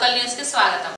local news కి స్వాగతం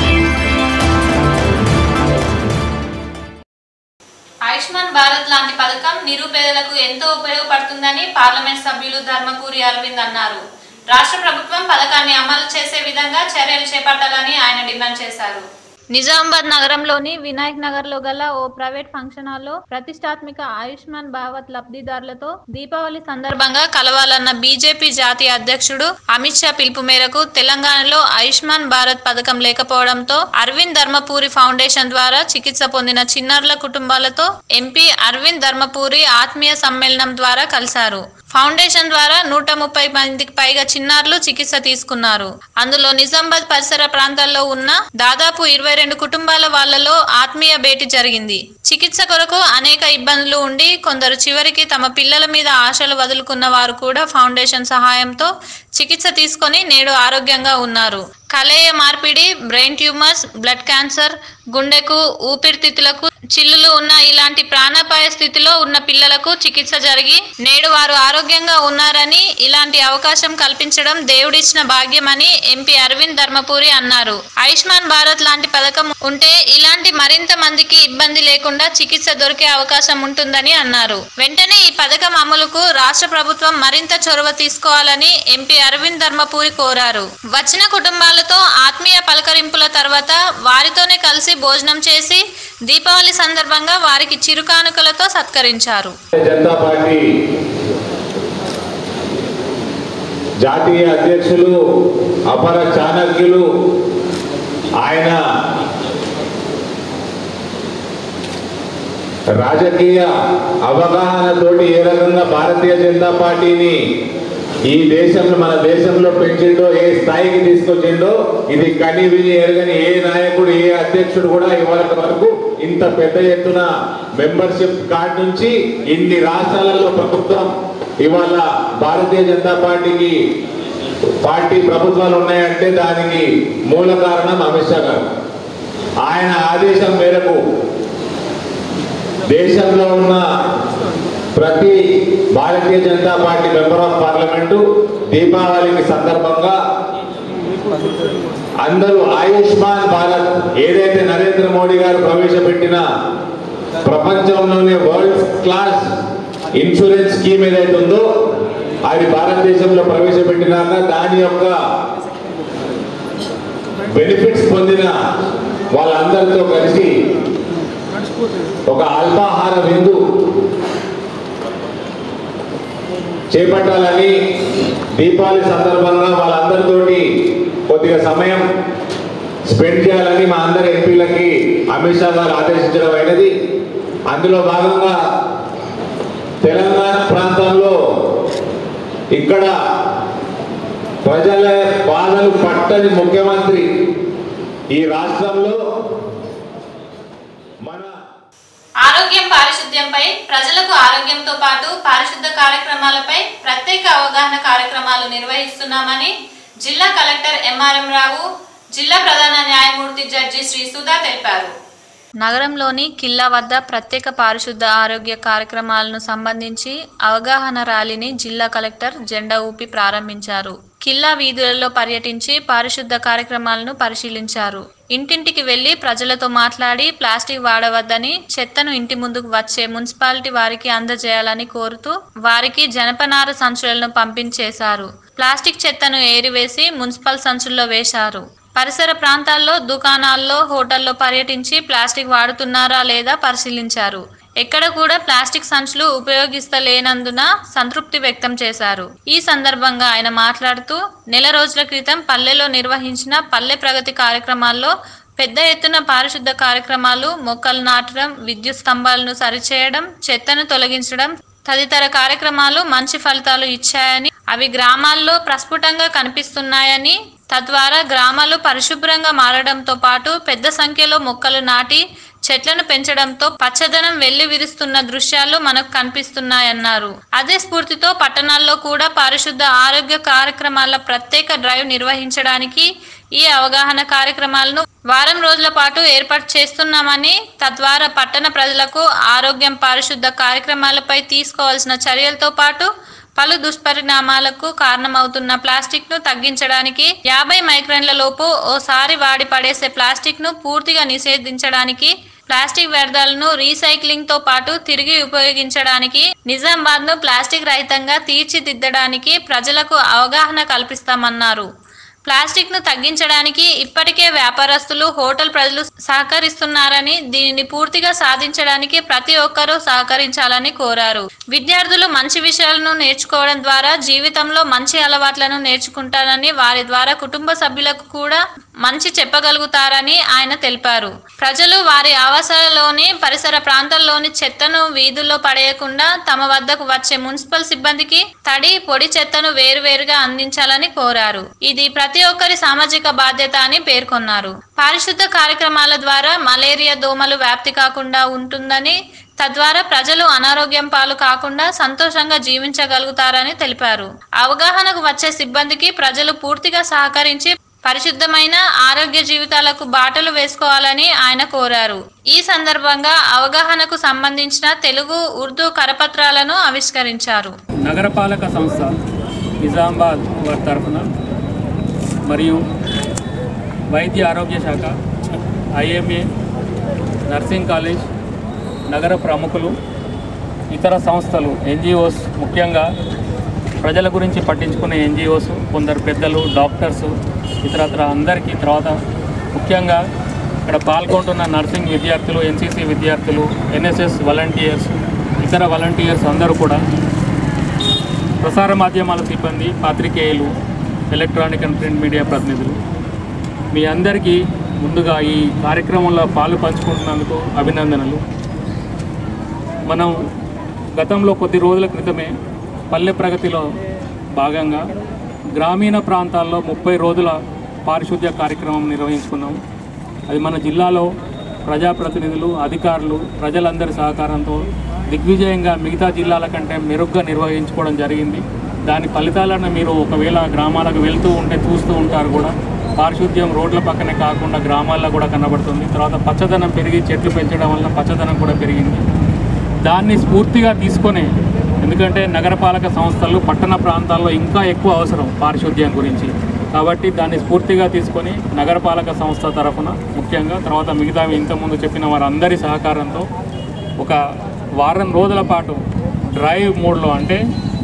ఆయుష్మాన్ భారత్ లాంటి పథకం నిరుపేదలకు ఎంతో ఉపయోగపడుతుందని పార్లమెంట్ సభ్యులు ధర్మకూరి అరవింద్ అన్నారు రాష్ట్ర ప్రభుత్వం పథకాన్ని అమలు చేసే విధంగా చర్యలు చేపట్టాలని ఆయన డిమాండ్ చేశారు నిజామాబాద్ నగరంలోని వినాయక్ నగర్ లో గల ఓ ప్రైవేట్ ఫంక్షన్ హాల్లో ప్రతిష్టాత్మక ఆయుష్మాన్ భారత్ లబ్ధిదారులతో దీపావళి సందర్భంగా కలవాలన్న బీజేపీ జాతీయ అధ్యక్షుడు అమిత్ షా పిలుపు మేరకు తెలంగాణలో ఆయుష్మాన్ భారత్ పథకం లేకపోవడంతో అరవింద్ ధర్మపూరి ఫౌండేషన్ ద్వారా చికిత్స పొందిన చిన్నారుల కుటుంబాలతో ఎంపీ అరవింద్ ధర్మపూరి ఆత్మీయ సమ్మేళనం ద్వారా కలిశారు ఫౌండేషన్ ద్వారా నూట ముప్పై మందికి పైగా చిన్నారులు చికిత్స తీసుకున్నారు అందులో నిజామాబాద్ పరిసర ప్రాంతాల్లో ఉన్న దాదాపు ఇరవై రెండు కుటుంబాల వాళ్లలో ఆత్మీయ భేటీ జరిగింది చికిత్స కొరకు అనేక ఇబ్బందులు ఉండి కొందరు చివరికి తమ పిల్లల మీద ఆశలు వదులుకున్న వారు కూడా ఫౌండేషన్ సహాయంతో చికిత్స తీసుకొని నేడు ఆరోగ్యంగా ఉన్నారు కలేయ మార్పిడి బ్రెయిన్ ట్యూమర్స్ బ్లడ్ క్యాన్సర్ గుండెకు ఊపిరితిత్తులకు చిల్లులు ఉన్న ఇలాంటి ప్రాణాపాయ స్థితిలో ఉన్న పిల్లలకు చికిత్స జరిగి నేడు వారు ఆరోగ్యంగా ఉన్నారని ఇలాంటి అవకాశం కల్పించడం దేవుడిచ్చిన భాగ్యమని ఎంపీ అరవింద్ ధర్మపురి అన్నారు ఆయుష్మాన్ భారత్ లాంటి పథకం ఉంటే ఇలాంటి మరింత మందికి ఇబ్బంది లేకుండా చికిత్స దొరికే అవకాశం ఉంటుందని అన్నారు వెంటనే ఈ పథకం అమలుకు రాష్ట్ర ప్రభుత్వం మరింత చొరవ తీసుకోవాలని ఎంపీ అరవింద్ ధర్మపురి కోరారు వచ్చిన కుటుంబాలతో ఆత్మీయ పలకరింపుల తర్వాత వారితోనే కలిసి భోజనం చేసి దీపావళి సందర్భంగా వారికి చిరుకానుకలతో సత్కరించారు జనతా పార్టీ జాతీయ అధ్యక్షులు అపర చాణక్యులు ఆయన రాజకీయ అవగాహనతోటి ఏ రకంగా భారతీయ జనతా పార్టీని ఈ దేశంలో మన దేశంలో పెంచిండో ఏ స్థాయికి తీసుకొచ్చిండో ఇది కని విని ఎరగని ఏ నాయకుడు ఏ అధ్యక్షుడు కూడా ఇవరకు వరకు ఇంత పెద్ద ఎత్తున మెంబర్షిప్ కార్డ్ నుంచి ఇన్ని రాష్ట్రాలలో ప్రభుత్వం ఇవాళ భారతీయ జనతా పార్టీకి పార్టీ ప్రభుత్వాలు ఉన్నాయంటే దానికి మూల కారణం అమిత్ షా గారు ఆయన ఆదేశం మేరకు దేశంలో ఉన్న ప్రతి Bharatiya Janata party member of parliament దీపావళికి సందర్భంగా అందరూ ఆయుష్మాన్ భారత్ ఏదైతే నరేంద్ర మోడీ గారు ప్రవేశపెట్టిన ప్రపంచంలోనే వరల్డ్ క్లాస్ ఇన్సూరెన్స్ స్కీమ్ ఏదైతే ఉందో అది భారతదేశంలో ప్రవేశపెట్టినాక దాని యొక్క బెనిఫిట్స్ పొందిన వాళ్ళందరితో కలిసి ఒక అల్పాహార విందు చేపట్టాలని దీపావళి సందర్భంగా వాళ్ళందరితోటి కొద్దిగా సమయం స్పెండ్ చేయాలని మా అందరి ఎంపీలకి అమిత్ షా గారు ఆదేశించడం అయినది అందులో భాగంగా తెలంగాణ ప్రాంతంలో ఇక్కడ ప్రజల బాధలు పట్టని ముఖ్యమంత్రి ఈ రాష్ట్రంలో మన ఆరోగ్యం పారిశుద్ధ్యంపై ప్రజలకు ఆరోగ్యంతో పాటు పారిశుద్ధ కార్యక్రమాలపై ప్రత్యేక అవగాహన కార్యక్రమాలు నిర్వహిస్తున్నామని జిల్లా కలెక్టర్ ఎంఆర్ఎం రావు జిల్లా ప్రధాన న్యాయమూర్తి జడ్జి శ్రీ సుధా తెలిపారు నగరంలోని కిల్లా వద్ద ప్రత్యేక పారిశుద్ధ ఆరోగ్య కార్యక్రమాలను సంబంధించి అవగాహన ర్యాలీని జిల్లా కలెక్టర్ జెండా ఊపి ప్రారంభించారు కిల్లా వీధులలో పర్యటించి పారిశుద్ధ కార్యక్రమాలను పరిశీలించారు ఇంటింటికి వెళ్లి ప్రజలతో మాట్లాడి ప్లాస్టిక్ వాడవద్దని చెత్తను ఇంటి ముందుకు వచ్చే మున్సిపాలిటీ వారికి అందజేయాలని కోరుతూ వారికి జనపనార సంచులను పంపించేశారు ప్లాస్టిక్ చెత్తను ఏరివేసి మున్సిపల్ సంచుల్లో వేశారు పరిసర ప్రాంతాల్లో దుకాణాల్లో హోటల్లో పర్యటించి ప్లాస్టిక్ వాడుతున్నారా లేదా పరిశీలించారు ఎక్కడ కూడా ప్లాస్టిక్ సంచులు ఉపయోగిస్తలేనందున సంతృప్తి వ్యక్తం చేశారు ఈ సందర్భంగా ఆయన మాట్లాడుతూ నెల రోజుల క్రితం పల్లెలో నిర్వహించిన పల్లె ప్రగతి కార్యక్రమాల్లో పెద్ద ఎత్తున పారిశుద్ధ కార్యక్రమాలు మొక్కలు నాటడం విద్యుత్ స్తంభాలను సరిచేయడం చెత్తను తొలగించడం తదితర కార్యక్రమాలు మంచి ఫలితాలు ఇచ్చాయని అవి గ్రామాల్లో ప్రస్ఫుటంగా కనిపిస్తున్నాయని తద్వారా గ్రామాలు పరిశుభ్రంగా మారడంతో పాటు పెద్ద సంఖ్యలో మొక్కలు నాటి చెట్లను పెంచడంతో పచ్చదనం వెళ్లి విరుస్తున్న దృశ్యాలు మనకు కనిపిస్తున్నాయన్నారు అదే స్ఫూర్తితో పట్టణాల్లో కూడా పారిశుద్ధ ఆరోగ్య కార్యక్రమాల ప్రత్యేక డ్రైవ్ నిర్వహించడానికి ఈ అవగాహన కార్యక్రమాలను వారం రోజుల పాటు ఏర్పాటు చేస్తున్నామని తద్వారా పట్టణ ప్రజలకు ఆరోగ్యం పారిశుద్ధ కార్యక్రమాలపై తీసుకోవాల్సిన చర్యలతో పాటు పలు దుష్పరిణామాలకు కారణమవుతున్న ప్లాస్టిక్ ను తగ్గించడానికి యాభై మైక్రాన్ల లోపు ఓసారి వాడి పడేసే ప్లాస్టిక్ ను పూర్తిగా నిషేధించడానికి ప్లాస్టిక్ వ్యర్థాలను రీసైక్లింగ్ తో పాటు తిరిగి ఉపయోగించడానికి నిజామాబాద్ ను ప్లాస్టిక్ రహితంగా తీర్చిదిద్దడానికి ప్రజలకు అవగాహన కల్పిస్తామన్నారు ప్లాస్టిక్ ను తగ్గించడానికి ఇప్పటికే వ్యాపారస్తులు హోటల్ ప్రజలు సహకరిస్తున్నారని దీనిని పూర్తిగా సాధించడానికి ప్రతి ఒక్కరూ సహకరించాలని కోరారు విద్యార్థులు మంచి విషయాలను నేర్చుకోవడం ద్వారా జీవితంలో మంచి అలవాట్లను నేర్చుకుంటారని వారి ద్వారా కుటుంబ సభ్యులకు కూడా మంచి చెప్పగలుగుతారని ఆయన తెలిపారు ప్రజలు వారి ఆవాసాలలోని పరిసర ప్రాంతాల్లోని చెత్తను వీధుల్లో పడేయకుండా తమ వద్దకు వచ్చే మున్సిపల్ సిబ్బందికి తడి పొడి చెత్తను వేరువేరుగా అందించాలని కోరారు ఇది ప్రతి ఒక్కరి సామాజిక బాధ్యత అని పేర్కొన్నారు పారిశుద్ధ కార్యక్రమాల ద్వారా మలేరియా దోమలు వ్యాప్తి కాకుండా ఉంటుందని తద్వారా ప్రజలు అనారోగ్యం పాలు కాకుండా సంతోషంగా జీవించగలుగుతారని తెలిపారు అవగాహనకు వచ్చే సిబ్బందికి ప్రజలు పూర్తిగా సహకరించి పరిశుద్ధమైన ఆరోగ్య జీవితాలకు బాటలు వేసుకోవాలని ఆయన కోరారు ఈ సందర్భంగా అవగాహనకు సంబంధించిన తెలుగు ఉర్దూ కరపత్రాలను ఆవిష్కరించారు నగరపాలక సంస్థ నిజామాబాద్ వారి తరఫున మరియు వైద్య ఆరోగ్య శాఖ ఐఎంఏ నర్సింగ్ కాలేజ్ నగర ప్రముఖులు ఇతర సంస్థలు ఎన్జిఓస్ ముఖ్యంగా ప్రజల గురించి పట్టించుకునే ఎన్జిఓస్ కొందరు పెద్దలు డాక్టర్స్ ఇతరత్ర అందరికీ తర్వాత ముఖ్యంగా ఇక్కడ పాల్గొంటున్న నర్సింగ్ విద్యార్థులు ఎన్సీసీ విద్యార్థులు ఎన్ఎస్ఎస్ వాలంటీర్స్ ఇతర వాలంటీర్స్ అందరూ కూడా ప్రసార మాధ్యమాల సిబ్బంది పాత్రికేయులు ఎలక్ట్రానిక్ అండ్ ప్రింట్ మీడియా ప్రతినిధులు మీ అందరికీ ముందుగా ఈ కార్యక్రమంలో పాలు పంచుకుంటున్నందుకు అభినందనలు మనం గతంలో కొద్ది రోజుల క్రితమే పల్లె ప్రగతిలో భాగంగా గ్రామీణ ప్రాంతాల్లో ముప్పై రోజుల పారిశుద్ధ్య కార్యక్రమం నిర్వహించుకున్నాం అది మన జిల్లాలో ప్రజాప్రతినిధులు అధికారులు ప్రజలందరి సహకారంతో దిగ్విజయంగా మిగతా జిల్లాల కంటే మెరుగ్గా నిర్వహించుకోవడం జరిగింది దాని ఫలితాలను మీరు ఒకవేళ గ్రామాలకు వెళ్తూ ఉంటే చూస్తూ ఉంటారు కూడా పారిశుద్ధ్యం రోడ్ల పక్కనే కాకుండా గ్రామాల్లో కూడా కనబడుతుంది తర్వాత పచ్చదనం పెరిగి చెట్లు పెంచడం వల్ల పచ్చదనం కూడా పెరిగింది దాన్ని స్ఫూర్తిగా తీసుకొని ఎందుకంటే నగరపాలక సంస్థలు పట్టణ ప్రాంతాల్లో ఇంకా ఎక్కువ అవసరం పారిశుద్ధ్యం గురించి కాబట్టి దాన్ని స్ఫూర్తిగా తీసుకొని నగరపాలక సంస్థ తరఫున ముఖ్యంగా తర్వాత మిగతా ఇంతకుముందు చెప్పిన వారందరి సహకారంతో ఒక వారం రోజుల పాటు డ్రైవ్ మోడ్లో అంటే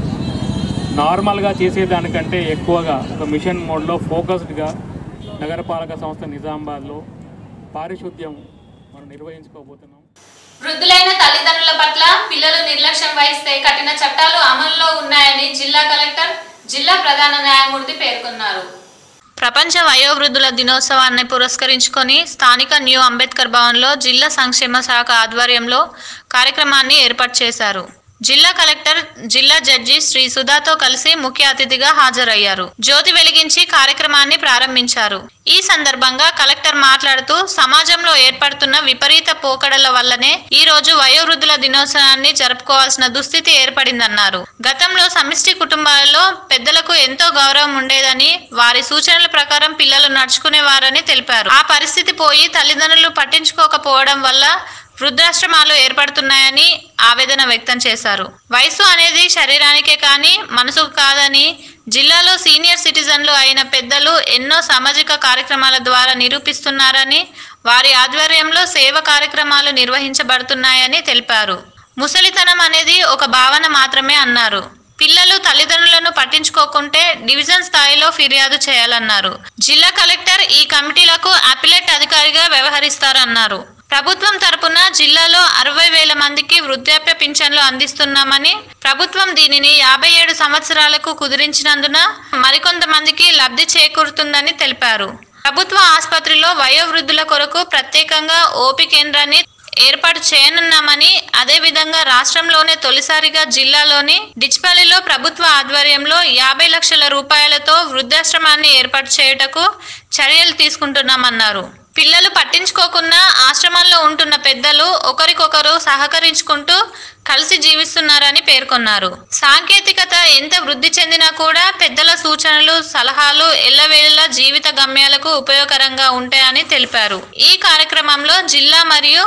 నార్మల్గా చేసేదానికంటే ఎక్కువగా ఒక మిషన్ మోడ్లో ఫోకస్డ్గా నగరపాలక సంస్థ నిజామాబాద్లో పారిశుద్ధ్యం మనం నిర్వహించుకోబోతున్నాం వృద్ధులైన తల్లిదండ్రుల పట్ల పిల్లలు నిర్లక్ష్యం వహిస్తే కఠిన చట్టాలు అమల్లో ఉన్నాయని జిల్లా కలెక్టర్ జిల్లా ప్రధాన న్యాయమూర్తి పేర్కొన్నారు ప్రపంచ వయోవృద్ధుల దినోత్సవాన్ని పురస్కరించుకొని స్థానిక న్యూ అంబేద్కర్ భవన్లో జిల్లా సంక్షేమ శాఖ ఆధ్వర్యంలో కార్యక్రమాన్ని ఏర్పాటు చేశారు జిల్లా కలెక్టర్ జిల్లా జడ్జి శ్రీ సుధాతో కలిసి ముఖ్య అతిథిగా హాజరయ్యారు జ్యోతి వెలిగించి కార్యక్రమాన్ని ప్రారంభించారు ఈ సందర్భంగా కలెక్టర్ మాట్లాడుతూ సమాజంలో ఏర్పడుతున్న విపరీత పోకడల వల్లనే ఈ రోజు వయోవృద్ధుల దినోత్సవాన్ని జరుపుకోవాల్సిన దుస్థితి ఏర్పడిందన్నారు గతంలో సమిష్టి కుటుంబాలలో పెద్దలకు ఎంతో గౌరవం ఉండేదని వారి సూచనల ప్రకారం పిల్లలు నడుచుకునేవారని తెలిపారు ఆ పరిస్థితి పోయి తల్లిదండ్రులు పట్టించుకోకపోవడం వల్ల వృద్ధాశ్రమాలు ఏర్పడుతున్నాయని ఆవేదన వ్యక్తం చేశారు వయసు అనేది శరీరానికే కానీ మనసుకు కాదని జిల్లాలో సీనియర్ సిటిజన్లు అయిన పెద్దలు ఎన్నో సామాజిక కార్యక్రమాల ద్వారా నిరూపిస్తున్నారని వారి ఆధ్వర్యంలో సేవ కార్యక్రమాలు నిర్వహించబడుతున్నాయని తెలిపారు ముసలితనం అనేది ఒక భావన మాత్రమే అన్నారు పిల్లలు తల్లిదండ్రులను పట్టించుకోకుంటే డివిజన్ స్థాయిలో ఫిర్యాదు చేయాలన్నారు జిల్లా కలెక్టర్ ఈ కమిటీలకు అపిలెట్ అధికారిగా వ్యవహరిస్తారన్నారు ప్రభుత్వం తరపున జిల్లాలో అరవై వేల మందికి వృద్ధాప్య పింఛన్లు అందిస్తున్నామని ప్రభుత్వం దీనిని యాభై ఏడు సంవత్సరాలకు కుదిరించినందున మరికొంతమందికి లబ్ధి చేకూరుతుందని తెలిపారు ప్రభుత్వ ఆసుపత్రిలో వయోవృద్ధుల కొరకు ప్రత్యేకంగా ఓపీ కేంద్రాన్ని ఏర్పాటు చేయనున్నామని అదేవిధంగా రాష్ట్రంలోనే తొలిసారిగా జిల్లాలోని డిచ్పల్లిలో ప్రభుత్వ ఆధ్వర్యంలో యాభై లక్షల రూపాయలతో వృద్ధాశ్రమాన్ని ఏర్పాటు చేయుటకు చర్యలు తీసుకుంటున్నామన్నారు పిల్లలు పట్టించుకోకుండా ఆశ్రమాల్లో ఉంటున్న పెద్దలు ఒకరికొకరు సహకరించుకుంటూ కలిసి జీవిస్తున్నారని పేర్కొన్నారు సాంకేతికత ఎంత వృద్ధి చెందినా కూడా పెద్దల సూచనలు సలహాలు ఎల్లవేళలా జీవిత గమ్యాలకు ఉపయోగకరంగా ఉంటాయని తెలిపారు ఈ కార్యక్రమంలో జిల్లా మరియు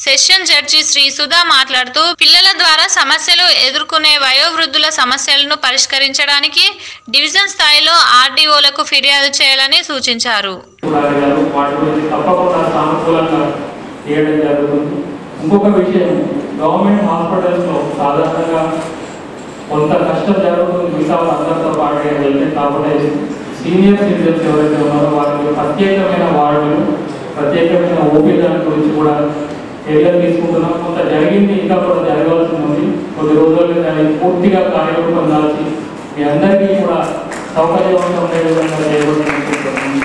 సెషన్ జడ్జి శ్రీ సుధా మాట్లాడుతూ పిల్లల ద్వారా సమస్యలు ఎదుర్కొనే వయోవృద్ధుల సమస్యలను పరిష్కరించడానికి డివిజన్ స్థాయిలో ఆర్డీఓలకు ఫిర్యాదు చేయాలని సూచించారు చూడాలి గారు వాటి గురించి తప్పకుండా సానుకూలంగా చేయడం జరుగుతుంది ఇంకొక విషయం గవర్నమెంట్ హాస్పిటల్స్లో సాధారణంగా కొంత కష్టం జరుగుతుంది మిగతా అందరితో పాటు వెళ్తే కాబట్టి సీనియర్ సిటిజన్స్ ఎవరైతే ఉన్నారో వారికి ప్రత్యేకమైన వార్డులు ప్రత్యేకమైన ఓపీ దాని గురించి కూడా చర్యలు తీసుకుంటున్నాం కొంత జరిగింది ఇంకా కూడా జరగాల్సి ఉంది కొద్ది రోజుల్లో దాన్ని పూర్తిగా కార్యరూపం దాల్చి మీ అందరికీ కూడా సౌకర్యవంతం ఉండే విధంగా చేయబడుతుంది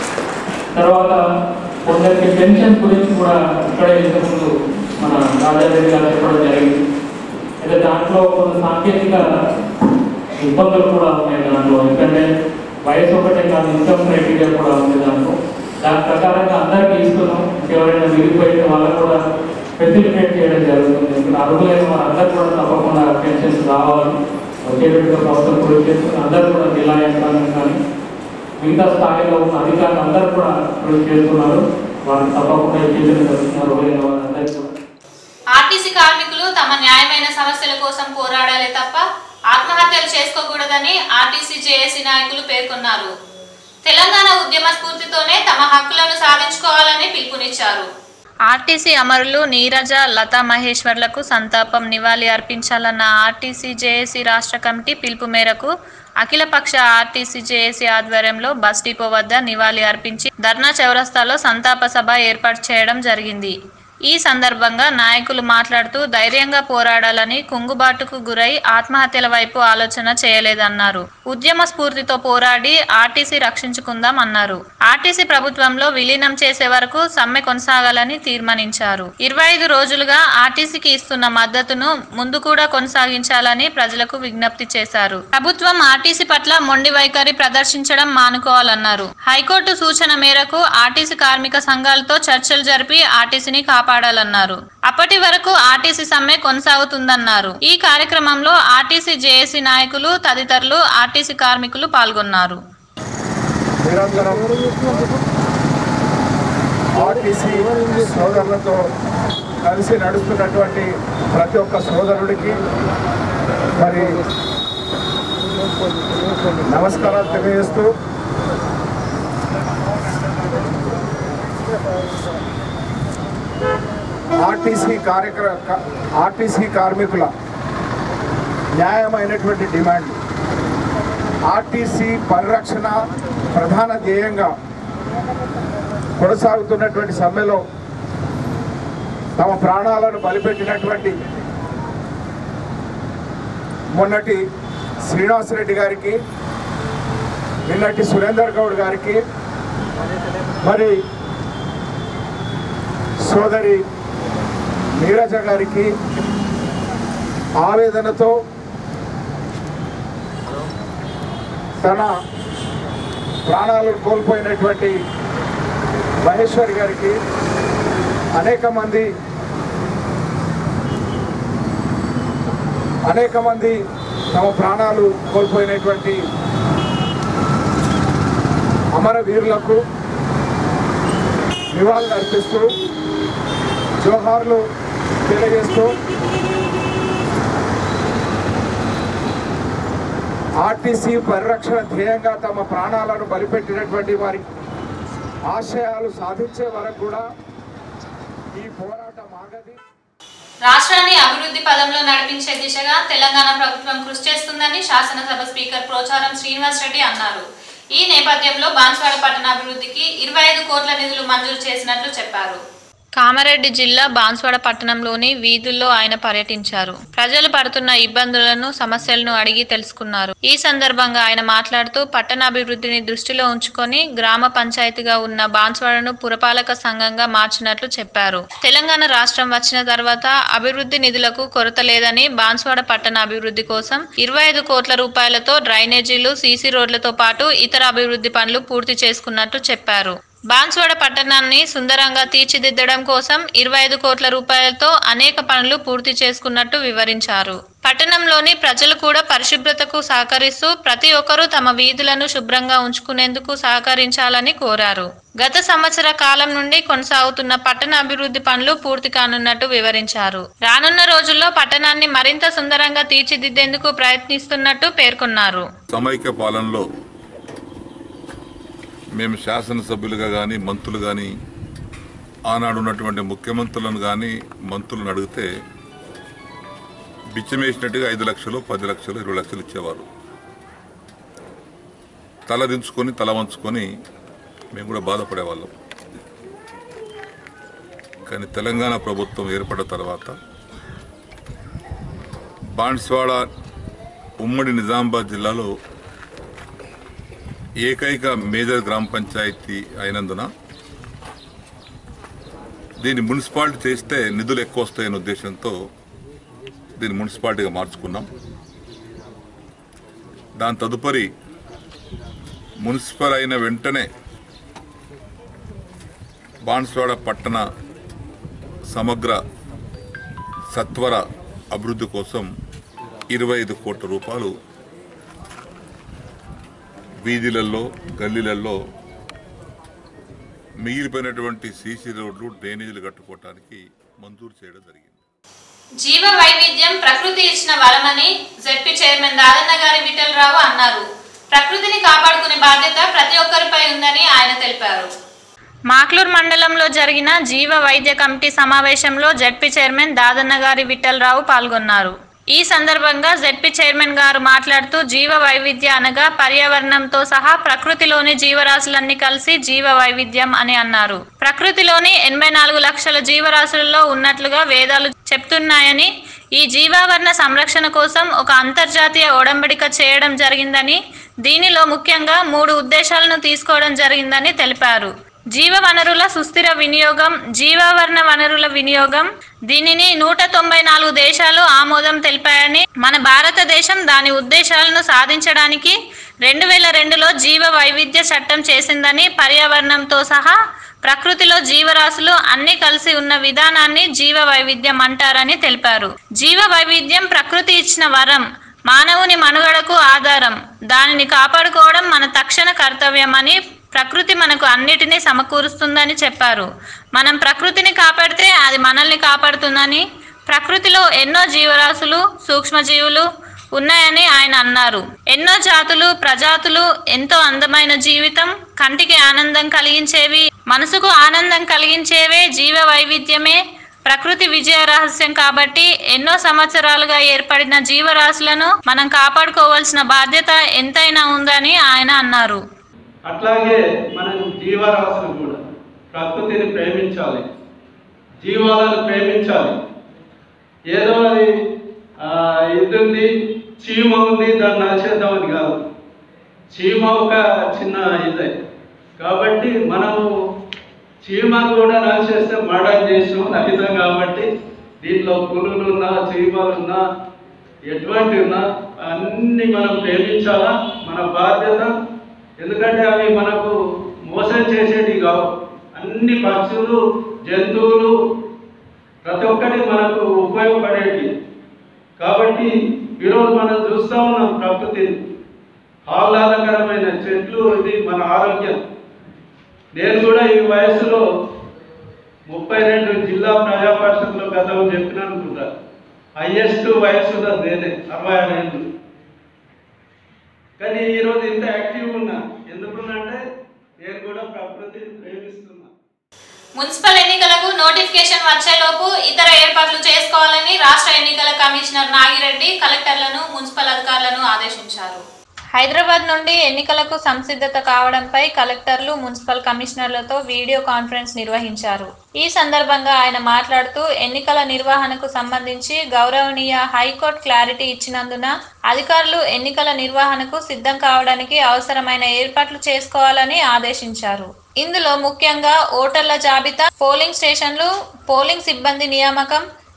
తర్వాత కొందరికి పెన్షన్ గురించి కూడా ఇక్కడ ఇంతకుముందు మన రాజారెడ్డి గారు చెప్పడం జరిగింది అయితే దాంట్లో కొంత సాంకేతిక ఇబ్బందులు కూడా ఉన్నాయి దాంట్లో ఎందుకంటే వయసు ఒకటే కాదు ఇన్కమ్ క్రైటీరియా కూడా ఉంది దాంట్లో దాని ప్రకారంగా అందరికీ ఇస్తున్నాం ఎవరైనా విరిగిపోయిన వాళ్ళకు కూడా ఫెసిలిటేట్ చేయడం జరుగుతుంది ఇక్కడ అర్హులైన వారందరూ కూడా తప్పకుండా పెన్షన్స్ రావాలి వచ్చేటట్టుగా ప్రభుత్వం కృషి చేస్తుంది అందరూ కూడా జిల్లా యంత్రాంగం కానీ మిగతా స్థాయిలో ఉన్న అధికారులు అందరూ కూడా కృషి చేస్తున్నారు వారికి తప్పకుండా ఇచ్చేయడం జరుగుతుంది అర్హులైన వారందరికీ కూడా ఆర్టీసీ కార్మికులు తమ న్యాయమైన సమస్యల కోసం పోరాడాలే తప్ప ఆత్మహత్యలు చేసుకోకూడదని ఆర్టీసీ జేఏసీ నాయకులు పేర్కొన్నారు తెలంగాణ ఉద్యమ స్ఫూర్తితోనే తమ హక్కులను సాధించుకోవాలని పిలుపునిచ్చారు ఆర్టీసీ అమరులు నీరజ లతా మహేశ్వర్లకు సంతాపం నివాళి అర్పించాలన్న ఆర్టీసీ జేఏసీ రాష్ట్ర కమిటీ పిలుపు మేరకు అఖిలపక్ష ఆర్టీసీ జేఏసీ ఆధ్వర్యంలో బస్ డిపో వద్ద నివాళి అర్పించి ధర్నా చౌరస్తాలో సంతాప సభ ఏర్పాటు చేయడం జరిగింది ఈ సందర్భంగా నాయకులు మాట్లాడుతూ ధైర్యంగా పోరాడాలని కుంగుబాటుకు గురై ఆత్మహత్యల వైపు ఆలోచన చేయలేదన్నారు ఉద్యమ స్ఫూర్తితో పోరాడి ఆర్టీసీ రక్షించుకుందాం అన్నారు ఆర్టీసీ ప్రభుత్వంలో విలీనం చేసే వరకు సమ్మె కొనసాగాలని తీర్మానించారు ఇరవై ఐదు రోజులుగా ఆర్టీసీకి ఇస్తున్న మద్దతును ముందు కూడా కొనసాగించాలని ప్రజలకు విజ్ఞప్తి చేశారు ప్రభుత్వం ఆర్టీసీ పట్ల మొండి వైఖరి ప్రదర్శించడం మానుకోవాలన్నారు హైకోర్టు సూచన మేరకు ఆర్టీసీ కార్మిక సంఘాలతో చర్చలు జరిపి ఆర్టీసీని కాపాడాలన్నారు అప్పటి వరకు ఆర్టీసీ సమ్మె కొనసాగుతుందన్నారు ఈ కార్యక్రమంలో ఆర్టీసీ జేఏసీ నాయకులు తదితరులు ఆర్టీసీ కార్మికులు పాల్గొన్నారు నిరంతరం ఆర్టీసీ సోదరులతో కలిసి నడుస్తున్నటువంటి ప్రతి ఒక్క సోదరుడికి మరి నమస్కారాలు తెలియజేస్తూ ఆర్టీసీ కార్యక్ర ఆర్టీసీ కార్మికుల న్యాయమైనటువంటి డిమాండ్ ఆర్టీసీ పరిరక్షణ ప్రధాన ధ్యేయంగా కొనసాగుతున్నటువంటి సమ్మెలో తమ ప్రాణాలను బలిపెట్టినటువంటి మొన్నటి శ్రీనివాసరెడ్డి గారికి నిన్నటి సురేందర్ గౌడ్ గారికి మరి సోదరి నీరజ గారికి ఆవేదనతో తన ప్రాణాలను కోల్పోయినటువంటి మహేశ్వరి గారికి అనేక మంది అనేక మంది తమ ప్రాణాలు కోల్పోయినటువంటి అమరవీరులకు నివాళులు అర్పిస్తూ జోహార్లు తెలియజేస్తూ ఆర్టీసీ పరిరక్షణ ధ్యేయంగా తమ ప్రాణాలను బలిపెట్టినటువంటి వారి ఆశయాలు సాధించే వరకు కూడా ఈ పోరాటం ఆగది రాష్ట్రాన్ని అభివృద్ధి పదంలో నడిపించే దిశగా తెలంగాణ ప్రభుత్వం కృషి చేస్తుందని శాసనసభ స్పీకర్ ప్రోచారం శ్రీనివాస్ రెడ్డి అన్నారు ఈ నేపథ్యంలో బాన్స్వాడ పట్టణ అభివృద్ధికి ఇరవై ఐదు కోట్ల నిధులు మంజూరు చేసినట్లు చెప్పారు కామారెడ్డి జిల్లా బాన్స్వాడ పట్టణంలోని వీధుల్లో ఆయన పర్యటించారు ప్రజలు పడుతున్న ఇబ్బందులను సమస్యలను అడిగి తెలుసుకున్నారు ఈ సందర్భంగా ఆయన మాట్లాడుతూ పట్టణ అభివృద్ధిని దృష్టిలో ఉంచుకొని గ్రామ పంచాయతీగా ఉన్న బాన్స్వాడను పురపాలక సంఘంగా మార్చినట్లు చెప్పారు తెలంగాణ రాష్ట్రం వచ్చిన తర్వాత అభివృద్ధి నిధులకు కొరత లేదని బాన్స్వాడ పట్టణ అభివృద్ధి కోసం ఇరవై ఐదు కోట్ల రూపాయలతో డ్రైనేజీలు సీసీ రోడ్లతో పాటు ఇతర అభివృద్ధి పనులు పూర్తి చేసుకున్నట్లు చెప్పారు బాన్స్వాడ పట్టణాన్ని సుందరంగా తీర్చిదిద్దడం కోసం ఇరవై ఐదు కోట్ల రూపాయలతో అనేక పనులు పూర్తి చేసుకున్నట్టు వివరించారు పట్టణంలోని ప్రజలు కూడా పరిశుభ్రతకు సహకరిస్తూ ప్రతి ఒక్కరూ తమ వీధులను శుభ్రంగా ఉంచుకునేందుకు సహకరించాలని కోరారు గత సంవత్సర కాలం నుండి కొనసాగుతున్న పట్టణ అభివృద్ధి పనులు పూర్తి కానున్నట్టు వివరించారు రానున్న రోజుల్లో పట్టణాన్ని మరింత సుందరంగా తీర్చిదిద్దేందుకు ప్రయత్నిస్తున్నట్టు పేర్కొన్నారు సమైక్య పాలనలో మేము శాసనసభ్యులుగా కానీ మంత్రులు కానీ ఆనాడు ఉన్నటువంటి ముఖ్యమంత్రులను కానీ మంత్రులను అడిగితే బిచ్చమేసినట్టుగా ఐదు లక్షలు పది లక్షలు ఇరవై లక్షలు ఇచ్చేవారు తల దించుకొని తల వంచుకొని మేము కూడా బాధపడేవాళ్ళం కానీ తెలంగాణ ప్రభుత్వం ఏర్పడిన తర్వాత బాన్స్వాడ ఉమ్మడి నిజామాబాద్ జిల్లాలో ఏకైక మేజర్ గ్రామ పంచాయతీ అయినందున దీన్ని మున్సిపాలిటీ చేస్తే నిధులు ఎక్కువ వస్తాయనే ఉద్దేశంతో దీన్ని మున్సిపాలిటీగా మార్చుకున్నాం దాని తదుపరి మున్సిపల్ అయిన వెంటనే బాన్స్వాడ పట్టణ సమగ్ర సత్వర అభివృద్ధి కోసం ఇరవై ఐదు కోట్ల రూపాయలు వీధులలో గల్లీలలో మిగిలిపోయినటువంటి సీసీ రోడ్లు డ్రైనేజీలు కట్టుకోవటానికి మంజూరు చేయడం జరిగింది జీవ వైవిధ్యం ప్రకృతి ఇచ్చిన వరమని జెడ్పీ చైర్మన్ దాదన్న గారి విఠలరావు అన్నారు ప్రకృతిని కాపాడుకునే బాధ్యత ప్రతి ఒక్కరిపై ఉందని ఆయన తెలిపారు మాక్లూర్ మండలంలో జరిగిన జీవ వైద్య కమిటీ సమావేశంలో జెడ్పీ చైర్మన్ దాదన్న గారి విఠలరావు పాల్గొన్నారు ఈ సందర్భంగా జెడ్పీ చైర్మన్ గారు మాట్లాడుతూ జీవ వైవిధ్య అనగా పర్యావరణంతో సహా ప్రకృతిలోని జీవరాశులన్నీ కలిసి జీవ వైవిధ్యం అని అన్నారు ప్రకృతిలోని ఎనభై నాలుగు లక్షల జీవరాశులలో ఉన్నట్లుగా వేదాలు చెప్తున్నాయని ఈ జీవావరణ సంరక్షణ కోసం ఒక అంతర్జాతీయ ఒడంబడిక చేయడం జరిగిందని దీనిలో ముఖ్యంగా మూడు ఉద్దేశాలను తీసుకోవడం జరిగిందని తెలిపారు జీవ వనరుల సుస్థిర వినియోగం జీవావరణ వనరుల వినియోగం దీనిని నూట తొంభై నాలుగు దేశాలు ఆమోదం తెలిపాయని మన భారతదేశం దాని ఉద్దేశాలను సాధించడానికి రెండు వేల రెండులో జీవ వైవిధ్య చట్టం చేసిందని పర్యావరణంతో సహా ప్రకృతిలో జీవరాశులు అన్ని కలిసి ఉన్న విధానాన్ని జీవ వైవిధ్యం అంటారని తెలిపారు జీవ వైవిధ్యం ప్రకృతి ఇచ్చిన వరం మానవుని మనుగడకు ఆధారం దానిని కాపాడుకోవడం మన తక్షణ కర్తవ్యమని ప్రకృతి మనకు అన్నిటినీ సమకూరుస్తుందని చెప్పారు మనం ప్రకృతిని కాపాడితే అది మనల్ని కాపాడుతుందని ప్రకృతిలో ఎన్నో జీవరాశులు సూక్ష్మజీవులు ఉన్నాయని ఆయన అన్నారు ఎన్నో జాతులు ప్రజాతులు ఎంతో అందమైన జీవితం కంటికి ఆనందం కలిగించేవి మనసుకు ఆనందం కలిగించేవే జీవ వైవిధ్యమే ప్రకృతి విజయ రహస్యం కాబట్టి ఎన్నో సంవత్సరాలుగా ఏర్పడిన జీవరాశులను మనం కాపాడుకోవాల్సిన బాధ్యత ఎంతైనా ఉందని ఆయన అన్నారు అట్లాగే మనం జీవరాశులు కూడా ప్రకృతిని ప్రేమించాలి జీవాలను ప్రేమించాలి ఏదో అది ఆ, ఇది ఉంది చీమ ఉంది దాన్ని నాచేద్దామని కాదు చీమ ఒక చిన్న ఇదే కాబట్టి మనము చీమను కూడా నాచేస్తే మర్డర్ చేసాం రహితం కాబట్టి దీంట్లో పులులు ఉన్నా చీమలు ఉన్నా ఎటువంటి ఉన్నా అన్ని మనం ప్రేమించాలా మన బాధ్యత ఎందుకంటే అవి మనకు మోసం చేసేటి కావు అన్ని పక్షులు జంతువులు ప్రతి ఒక్కటి మనకు ఉపయోగపడేటి కాబట్టి ఈరోజు మనం చూస్తూ ఉన్నాం ప్రకృతిని ఆహ్లాదకరమైన చెట్లు ఇది మన ఆరోగ్యం నేను కూడా ఈ వయసులో ముప్పై రెండు జిల్లా ప్రజా పరిషత్లో గతంలో చెప్పిన అనుకుంటా హైయెస్ట్ వయసు ఉన్నది నేనే అరవై ఆరు ఏళ్ళు కానీ ఈరోజు ఇంత యాక్టివ్ ఉన్నా ఎందుకున్నంటే నేను కూడా ప్రకృతిని ప్రేమిస్తున్నా మున్సిపల్ ఎన్నికలకు నోటిఫికేషన్ వచ్చేలోపు ఇతర ఏర్పాట్లు చేసుకోవాలని రాష్ట్ర ఎన్నికల కమిషనర్ నాగిరెడ్డి కలెక్టర్లను మున్సిపల్ అధికారులను ఆదేశించారు హైదరాబాద్ నుండి ఎన్నికలకు సంసిద్ధత కావడంపై కలెక్టర్లు మున్సిపల్ కమిషనర్లతో వీడియో కాన్ఫరెన్స్ నిర్వహించారు ఈ సందర్భంగా ఆయన మాట్లాడుతూ ఎన్నికల నిర్వహణకు సంబంధించి గౌరవనీయ హైకోర్టు క్లారిటీ ఇచ్చినందున అధికారులు ఎన్నికల నిర్వహణకు సిద్ధం కావడానికి అవసరమైన ఏర్పాట్లు చేసుకోవాలని ఆదేశించారు ఇందులో ముఖ్యంగా ఓటర్ల జాబితా పోలింగ్ స్టేషన్లు పోలింగ్ సిబ్బంది నియామకం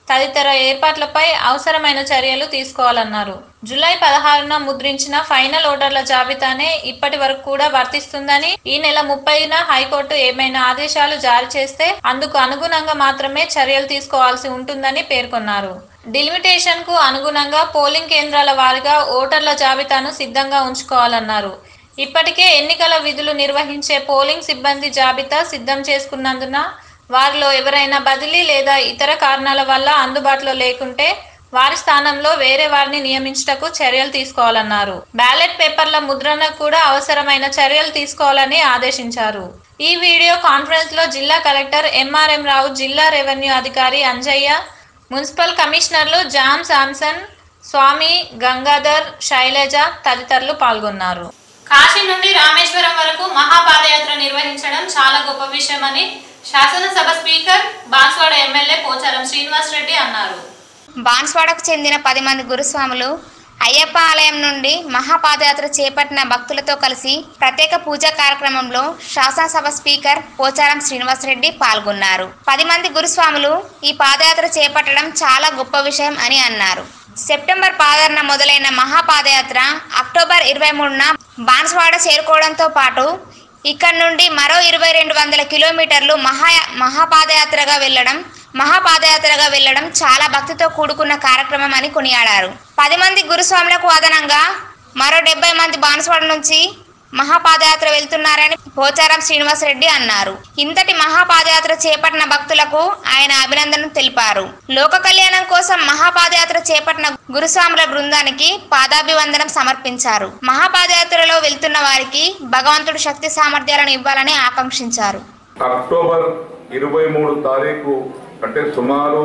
తదితర ఏర్పాట్లపై అవసరమైన చర్యలు తీసుకోవాలన్నారు జూలై పదహారున ముద్రించిన ఫైనల్ ఓటర్ల జాబితానే ఇప్పటి వరకు కూడా వర్తిస్తుందని ఈ నెల ముప్పైన హైకోర్టు ఏమైనా ఆదేశాలు జారీ చేస్తే అందుకు అనుగుణంగా మాత్రమే చర్యలు తీసుకోవాల్సి ఉంటుందని పేర్కొన్నారు డిలిమిటేషన్ కు అనుగుణంగా పోలింగ్ కేంద్రాల వారీగా ఓటర్ల జాబితాను సిద్ధంగా ఉంచుకోవాలన్నారు ఇప్పటికే ఎన్నికల విధులు నిర్వహించే పోలింగ్ సిబ్బంది జాబితా సిద్ధం చేసుకున్నందున వారిలో ఎవరైనా బదిలీ లేదా ఇతర కారణాల వల్ల అందుబాటులో లేకుంటే వారి స్థానంలో వేరే వారిని నియమించటకు చర్యలు తీసుకోవాలన్నారు బ్యాలెట్ పేపర్ల ముద్రణకు కూడా అవసరమైన చర్యలు తీసుకోవాలని ఆదేశించారు ఈ వీడియో కాన్ఫరెన్స్ లో జిల్లా కలెక్టర్ ఎంఆర్ఎం రావు జిల్లా రెవెన్యూ అధికారి అంజయ్య మున్సిపల్ కమిషనర్లు జామ్ శాంసన్ స్వామి గంగాధర్ శైలజ తదితరులు పాల్గొన్నారు కాశీ నుండి రామేశ్వరం వరకు మహాపాదయాత్ర నిర్వహించడం చాలా గొప్ప విషయమని శాసనసభ స్పీకర్ బాన్స్వాడ ఎమ్మెల్యే పోచారం శ్రీనివాస్ రెడ్డి అన్నారు బాన్స్వాడకు చెందిన పది మంది గురుస్వాములు అయ్యప్ప ఆలయం నుండి మహాపాదయాత్ర చేపట్టిన భక్తులతో కలిసి ప్రత్యేక పూజా కార్యక్రమంలో శాసనసభ స్పీకర్ పోచారం శ్రీనివాసరెడ్డి పాల్గొన్నారు పది మంది గురుస్వాములు ఈ పాదయాత్ర చేపట్టడం చాలా గొప్ప విషయం అని అన్నారు సెప్టెంబర్ పదహారున మొదలైన మహాపాదయాత్ర అక్టోబర్ ఇరవై మూడున బాన్స్వాడ చేరుకోవడంతో పాటు ఇక్కడ నుండి మరో ఇరవై రెండు వందల కిలోమీటర్లు మహా మహాపాదయాత్రగా వెళ్ళడం మహాపాదయాత్రగా వెళ్ళడం చాలా భక్తితో కూడుకున్న కార్యక్రమం అని కొనియాడారు పది మంది గురుస్వాములకు అదనంగా మరో డెబ్బై మంది బాన్స్వాడ నుంచి మహాపాదయాత్ర వెళ్తున్నారని పోచారం శ్రీనివాసరెడ్డి అన్నారు ఇంతటి మహాపాదయాత్ర చేపట్టిన భక్తులకు ఆయన అభినందనలు తెలిపారు లోక కళ్యాణం కోసం మహాపాదయాత్ర చేపట్టిన గురుస్వాముల బృందానికి పాదాభివందనం సమర్పించారు మహాపాదయాత్రలో వెళ్తున్న వారికి భగవంతుడు శక్తి సామర్థ్యాలను ఇవ్వాలని ఆకాంక్షించారు అక్టోబర్ ఇరవై మూడు తారీఖు అంటే సుమారు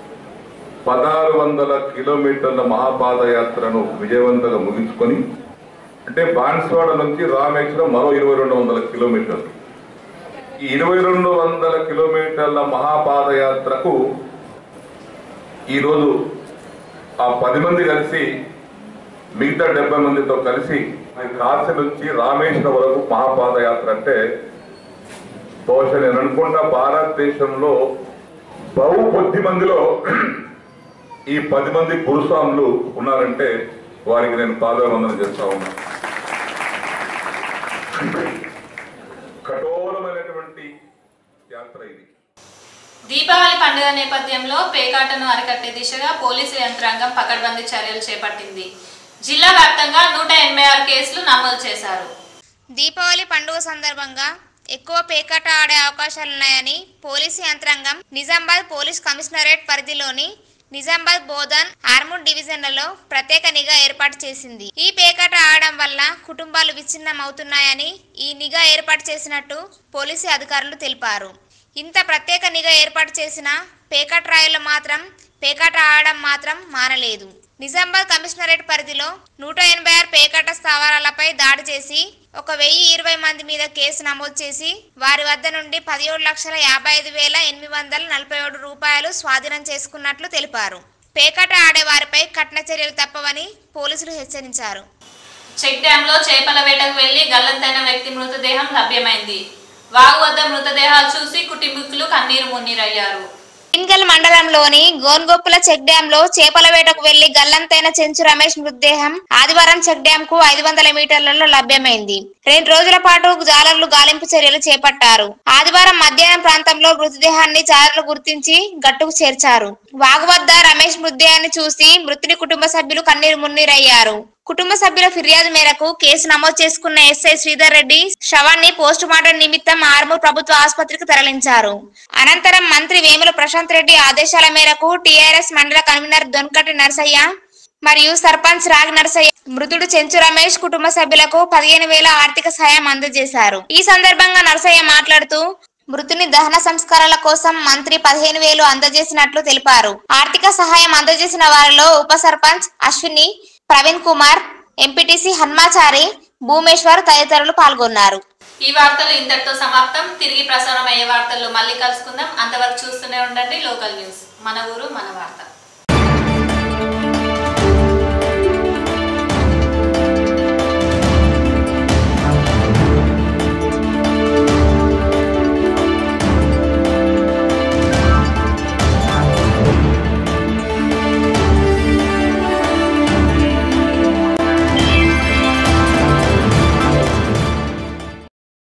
పదహారు వందల కిలోమీటర్ల మహాపాదయాత్రను విజయవంతంగా ముగించుకొని అంటే బాన్స్వాడ నుంచి రామేశ్వరం మరో ఇరవై రెండు వందల కిలోమీటర్లు ఈ ఇరవై రెండు వందల కిలోమీటర్ల మహాపాదయాత్రకు ఈరోజు ఆ పది మంది కలిసి మిగతా డెబ్బై మందితో కలిసి కాశీ నుంచి రామేశ్వరం వరకు మహాపాదయాత్ర అంటే బహుశా నేను అనుకుంటా భారతదేశంలో బహు కొద్ది మందిలో ఈ పది మంది గురుస్వాములు ఉన్నారంటే వారికి నేను పాదావందనం చేస్తా ఉన్నా కఠోరమైనటువంటి యాత్ర ఇది దీపావళి పండుగ నేపథ్యంలో పేకాటను అరికట్టే దిశగా పోలీసు యంత్రాంగం పకడ్బందీ చర్యలు చేపట్టింది జిల్లా వ్యాప్తంగా నూట ఎనభై ఆరు కేసులు నమోదు చేశారు దీపావళి పండుగ సందర్భంగా ఎక్కువ పేకాట ఆడే అవకాశాలున్నాయని పోలీసు యంత్రాంగం నిజామాబాద్ పోలీస్ కమిషనరేట్ పరిధిలోని నిజామాబాద్ బోధన్ ఆర్మూర్ డివిజన్లలో ప్రత్యేక నిఘా ఏర్పాటు చేసింది ఈ పేకాట ఆడడం వల్ల కుటుంబాలు విచ్ఛిన్నం అవుతున్నాయని ఈ నిఘా ఏర్పాటు చేసినట్టు పోలీసు అధికారులు తెలిపారు ఇంత ప్రత్యేక నిఘా ఏర్పాటు చేసిన పేకాట రాయులు మాత్రం పేకాట ఆడడం మాత్రం మానలేదు నిజామాబాద్ కమిషనరేట్ పరిధిలో నూట ఎనభై ఆరు పేకాట స్థావరాలపై దాడి చేసి ఒక వెయ్యి ఇరవై మంది మీద కేసు నమోదు చేసి వారి వద్ద నుండి పదిహేడు లక్షల యాభై ఐదు వేల ఎనిమిది వందల నలభై ఏడు రూపాయలు స్వాధీనం చేసుకున్నట్లు తెలిపారు పేకాట ఆడే వారిపై కఠిన చర్యలు తప్పవని పోలీసులు హెచ్చరించారు చెక్ డ్యామ్ లో చేపల వేటకు వెళ్లి గల్లంతైన వ్యక్తి మృతదేహం లభ్యమైంది వాగు వద్ద మృతదేహాలు చూసి కుటుంబీకులు కన్నీరు మున్నీరయ్యారు ఇంగల్ మండలంలోని గోన్గొప్పుల చెక్ డ్యాం లో చేపల వేటకు వెళ్లి గల్లంతైన చెంచు రమేష్ మృతదేహం ఆదివారం చెక్ డ్యాం కు ఐదు వందల మీటర్లలో లభ్యమైంది రెండు రోజుల పాటు జాలర్లు గాలింపు చర్యలు చేపట్టారు ఆదివారం మధ్యాహ్నం ప్రాంతంలో మృతదేహాన్ని జాలర్లు గుర్తించి గట్టుకు చేర్చారు వాగు వద్ద రమేష్ మృతదేహాన్ని చూసి మృతుని కుటుంబ సభ్యులు కన్నీరు మున్నీరయ్యారు కుటుంబ సభ్యుల ఫిర్యాదు మేరకు కేసు నమోదు చేసుకున్న ఎస్ఐ శ్రీధర్ రెడ్డి శవాన్ని పోస్టు మార్టం నిమిత్తం ఆర్మూర్ ప్రభుత్వ ఆసుపత్రికి తరలించారు అనంతరం మంత్రి వేముల ప్రశాంత్ రెడ్డి ఆదేశాల మేరకు టీఆర్ఎస్ మండల కన్వీనర్ దొన్కటి నరసయ్య మరియు సర్పంచ్ రాగి నరసయ్య మృతుడు చెంచు రమేష్ కుటుంబ సభ్యులకు పదిహేను వేల ఆర్థిక సహాయం అందజేశారు ఈ సందర్భంగా నరసయ్య మాట్లాడుతూ మృతుని దహన సంస్కారాల కోసం మంత్రి పదిహేను వేలు అందజేసినట్లు తెలిపారు ఆర్థిక సహాయం అందజేసిన వారిలో ఉప సర్పంచ్ అశ్విని ప్రవీణ్ కుమార్ ఎంపీటీసీ హన్మాచారి భూమేశ్వర్ తదితరులు పాల్గొన్నారు ఈ వార్తలు ఇంతటితో సమాప్తం తిరిగి ప్రసారం అయ్యే వార్తల్లో మళ్ళీ కలుసుకుందాం అంతవరకు చూస్తూనే ఉండండి లోకల్ న్యూస్ మన ఊరు మన వార్త